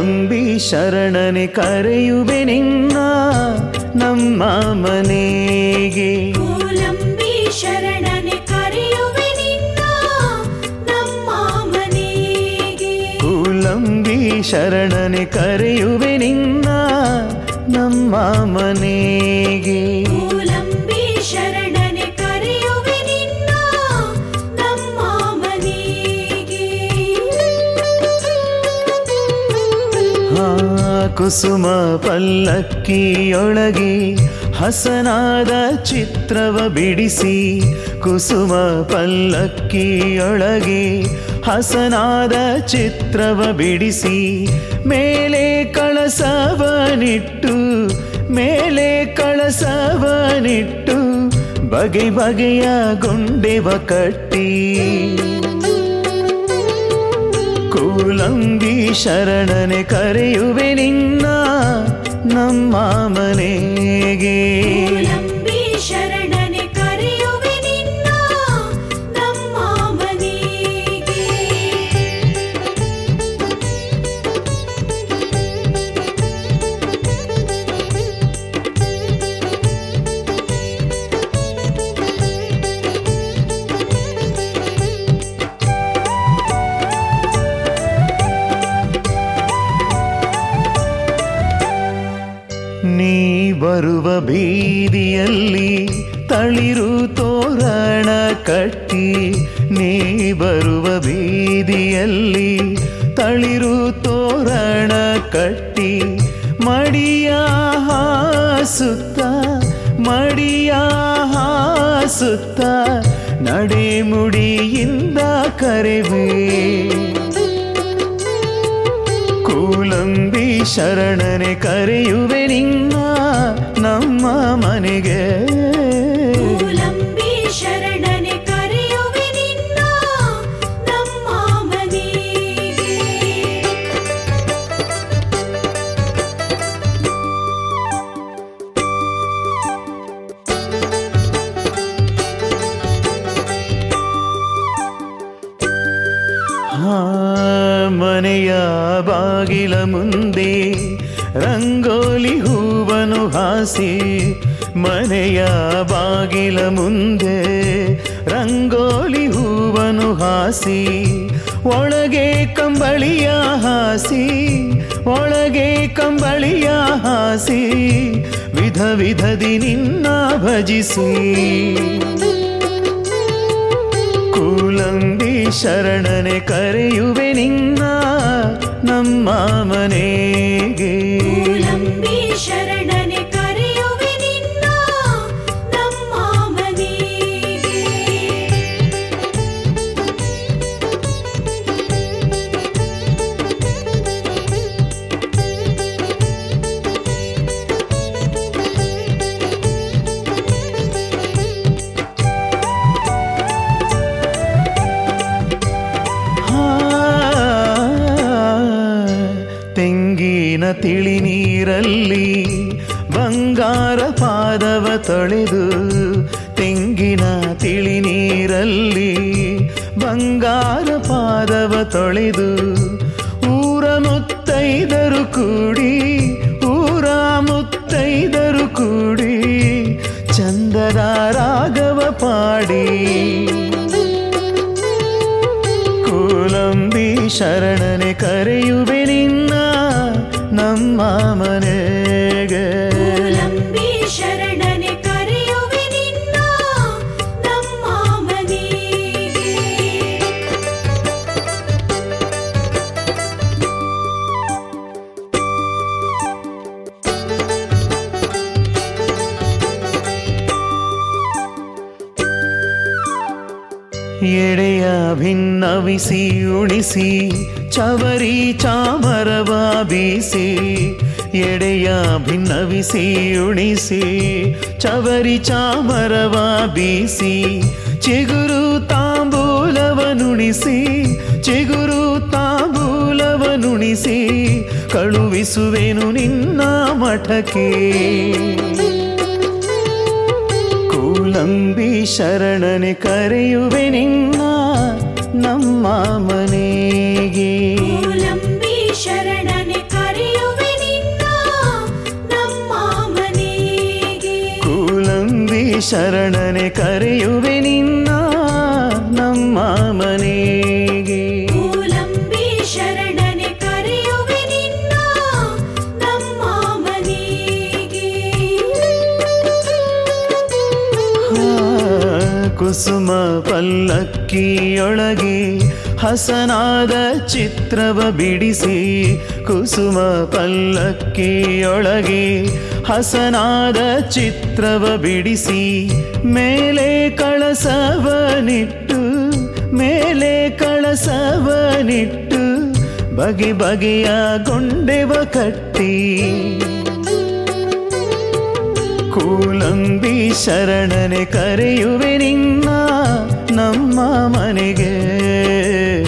ಕೂಲಂಬಿ ಶರಣನೆ ಕರೆಯುವೆ ನಿನ್ನ ನಮ್ಮ ಮನೆಗೆ ಕೂಲಂಬಿ ಶರಣನೆ ಕರೆಯುವೆ ನಿನ್ನ ನಮ್ಮ ಮನೆಗೆ ಕೂಲಂಬಿ ಶರಣನೆ ಕರೆಯುವೆ ನಿನ್ನ ನಮ್ಮ ಮನೆಗೆ ಕೂಲಂಬಿ ಶರಣನೆ ಕರೆಯುವೆ ನಿನ್ನ ನಮ್ಮ ಮನೆಗೆ ಆ ಕುಸುಮ ಪಲ್ಲಕ್ಕಿಯೊಳಗೆ ಹಸನಾದ ಚಿತ್ರವ ಬಿಡಿಸಿ ಕುಸುಮ ಪಲ್ಲಕ್ಕಿಯೊಳಗೆ ಹಸನಾದ ಚಿತ್ರವ ಬಿಡಿಸಿ ಮೇಲೆ ಕಳಸವನಿಟ್ಟು ಮೇಲೆ ಕಳಸವನಿಟ್ಟು ಬಗೆ ಬಗೆಯ ಗೊಂಡೆವ ಕಟ್ಟಿ ಕೂಲಂಬಿ ಶರಣನೆ ಕರೆಯುವೆ ನಿನ್ನ ನಮ್ಮ ಮನೆಗೆ ಕೂಲಂಬಿ ಶರಣನೆ ಕರೆಯುವೆ ನಿನ್ನ ನಮ್ಮ ಮನೆಗೆ ನೀ ಬರುವ ಬೀದಿಯಲ್ಲಿ ತಳಿರು ತೋರಣ ಕಟ್ಟಿ ನೀ ಬರುವ ಬೀದಿಯಲ್ಲಿ ತಳಿರು ತೋರಣ ಕಟ್ಟಿ ಮಡಿಯ ಹಾಸುತ್ತ ಮಡಿಯ ಹಾಸುತ್ತ ನಡೆಮುಡಿಯಿಂದ ಕರೆವೆ ಕೂಲಂಬಿ ಶರಣನೆ ಕರೆಯುವೆ ನಿನ್ನ ನಮ್ಮ ಮನೆಗೆ ಕೂಲಂಬಿ ಶರಣನೆ ಕರೆಯುವೆ ನಿನ್ನ ನಮ್ಮ ಮನೆಗೆ ಹಾ ಮನೆಯ ಬಾಗಿಲ ಮುಂದೆ ರಂಗೋಲಿ ಹೂವನು ಹಾಸಿ ಮನೆಯ ಬಾಗಿಲ ಮುಂದೆ ರಂಗೋಲಿ ಹೂವನು ಹಾಸಿ ಒಳಗೆ ಕಂಬಳಿಯ ಹಾಸಿ ಒಳಗೆ ಕಂಬಳಿಯ ಹಾಸಿ ವಿಧ ವಿಧದಿ ನಿನ್ನ ಭಜಿಸಿ ಕೂಲಂಬಿ ಶರಣನೆ ಕರೆಯುವೆ ನಿನ್ನ ನಮ್ಮ ಮನೆಗೆ ಕೂಲಂಬಿ ಶರಣನೆ ಕರೆಯುವೆ ನಿನ್ನ ನಮ್ಮ ಮನೆಗೆ ಹಾ, ತೆಂಗಿನ ತಿಳಿ ನೀರಲ್ಲಿ ಬಂಗಾರ ಪಾದವ ತೊಳೆದು ತೆಂಗಿನ ತಿಳಿ ನೀರಲ್ಲಿ ಬಂಗಾರ ಪಾದವ ತೊಳೆದು ಊರ ಮುತ್ತೈದರು ಕೂಡಿ ಊರ ಮುತ್ತೈದರು ಕೂಡಿ ಚಂದದ ರಾಗವ ಪಾಡಿ ಕೂಲಂಬಿ ಶರಣನೆ ಕರೆಯುವೆ ನಿನ್ನ ನಮ್ಮ ಮನೆಗೆ ಕೂಲಂಬಿ ಶರಣನೆ ಕರೆಯುವೆ ನಿನ್ನ ನಮ್ಮ ಮನೆಗೆ ಎಡೆಯ ಭಿನ್ನವಿಸಿ ಉಣಿಸಿ ಚವರಿ ಚಾಮರವ ಬೀಸಿ ಎಡೆಯ ಭಿನ್ನವಿಸಿ ಉಣಿಸಿ ಚವರಿ ಚಾಮರವ ಬೀಸಿ ಚಿಗುರು ತಾಂಬೂಲವನುಣಿಸಿ ಚಿಗುರು ತಾಂಬೂಲವನುಣಿಸಿ ಕಳುಹಿಸುವೆನು ನಿನ್ನ ಮಠಕ್ಕೆ ಕೂಲಂಬಿ ಶರಣನೆ ಕರೆಯುವೆ ನಿನ್ನ ನಮ್ಮ ಮನೆಗೆ ಕೂಲಂಬಿ ಶರಣನೆ ಕರೆಯುವೆ ಶರಣನೆ ಕರೆಯುವೆ ನಿನ್ನ ನಮ್ಮ ಮನೆಗೆ ಮೂಲಂಬಿ ಶರಣನೆ ಕರೆಯುವೆ ನಿನ್ನ ನಮ್ಮ ಮನೆಗೆ ಆ, ಕುಸುಮ ಪಲ್ಲಕ್ಕಿಯೊಳಗೆ ಹಸನಾದ ಚಿತ್ರವ ಬಿಡಿಸಿ ಕುಸುಮ ಪಲ್ಲಕ್ಕಿಯೊಳಗೆ ಹಸನಾದ ಚಿತ್ರವ ಬಿಡಿಸಿ ಮೇಲೆ ಕಳಸವನಿಟ್ಟು ಮೇಲೆ ಕಳಸವನಿಟ್ಟು ಬಗೆ ಬಗೆಯ ಗೊಂಡೆವ ಕಟ್ಟಿ ಕೂಲಂಬಿ ಶರಣನೆ ಕರೆಯುವೆ ನಿನ್ನ ನಮ್ಮ ಮನೆಗೆ